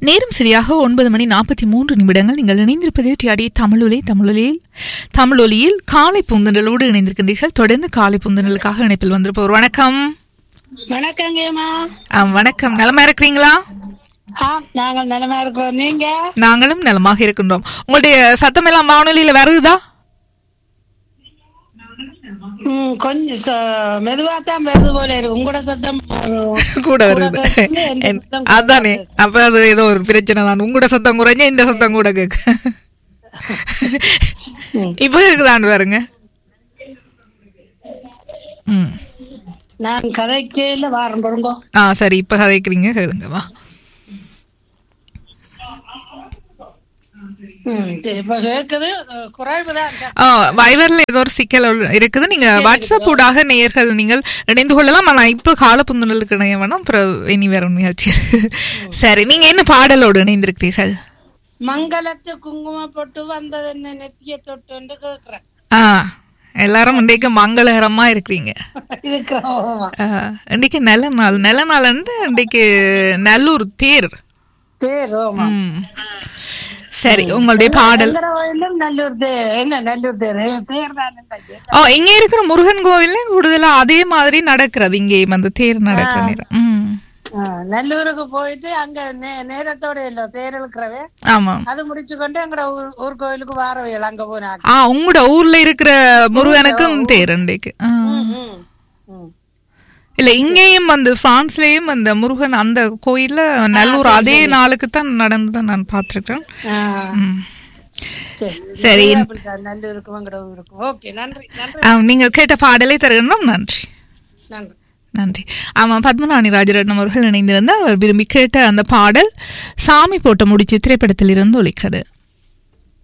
நேரம் சரியாக ஒன்பது மணி நாற்பத்தி மூன்று நிமிடங்கள் நீங்கள் இணைந்திருப்பது டிஆடி தமிழொலி தமிழொலியில் தமிழொலியில் காலை பூந்தண்டலோடு இணைந்திருக்கின்றீர்கள் தொடர்ந்து காலை பூந்தண்டலுக்காக இணைப்பில் வந்திருப்பவர் வணக்கம் வணக்கங்கம்மா ஆ, வணக்கம் நலமா இருக்கிறீங்களா ஆ நாங்கள் நலமா இருக்கிறோம் நீங்க நாங்களும் நலமாக இருக்கின்றோம் உங்களுடைய சத்தமெல்லாம் வானொலியில வருதா ம், கொஞ்சம் ச- மெதுவா தான் வருது போல இருக்கு உங்களோட சத்தம் கூட வருது கேக்குது, எந்த என்- சத்தம் அதானே அப்ப அது ஏதோ ஒரு பிரச்சனை தான் உங்களோட சத்தம் குறைஞ்ச இந்த சத்தம் கூட கேக்கு இப்ப இருக்குதான் பாருங்க ம் நான் கதைக்கையில வாரம் பாருங்க ஆ சரி இப்ப கதைக்கிறீங்க கேளுங்க வா ம், சரி, இப்ப கேக்குது குறைவு தான் ஆ, வைவர்ல ஏதோ ஒரு சிக்கல் உள்ள- இருக்குது நீங்க வாட்ஸ்அப் ஊடாக நேயர்கள் நீங்கள் இணைந்து கொள்ளலாம் ஆனா இப்ப கால புந்துணலுக்கு இணைய வேணாம் அப்புறம் இனி வேற நிகழ்ச்சி இருக்கு. சரி நீங்க என்ன பாடலோடு இணைந்திருக்கிறீர்கள் மங்களத்து குங்குமம் போட்டு வந்தது என்ன நெத்திய தொட்டு கேக்குறேன் ஆ எல்லாரும் இன்றைக்கு மங்களகரமா இருக்கிறீங்க இருக்கிறோம் ஆ, இன்றைக்கு நல்ல நாள் நல்ல நாள் இன்றைக்கு நல்லூர் தேர் தேர் ஓமா ம். சரி உங்களுடைய பாடல் எங்கட கோயிலும் நல்லூர் தேர் என்ன நல்லூர் தேர் தேர் தான் ஓ இங்க இருக்கிற முருகன் கோவில்ல கூடுதலா அதே மாதிரி நடக்கிறது இங்கேயும் அந்த தேர் நடக்கிற நேரம் ம். ஆ, நல்லூருக்கு போயிட்டு அங்க நே- நேரத்தோட இல்ல தேர் இழுக்கிறவே ஆமா அது முடிச்சு கொண்டு எங்கட ஊர் ஊர் கோயிலுக்கு வாரவையில் அங்க போனா ஆ உங்களோட ஊர்ல இருக்கிற முருகனுக்கும் தேர் இன்றைக்கு ஆ. இல்ல இங்கேயும் அந்த பிரான்ஸ்லயும் அந்த முருகன் அந்த கோயில்ல நல்லூர் அதே நாளுக்கு தான் நடந்ததை நான் பார்த்திருக்கேன் ம். சரி. நல்லூருக்கு எங்கட ஊருக்கு ஓகே நன்றி நன்றி ஆ, நீங்கள் கேட்ட பாடலை தருகின்றோம் நன்றி நன்றி நன்றி ஆமாம் பத்மநாணி ராஜரட்னம் அவர்கள் இணைந்திருந்தார் அவர் விரும்பி கேட்ட அந்த பாடல் சாமி போட்ட முடிச்சு திரைப்படத்தில் இருந்து ஒலிக்கிறது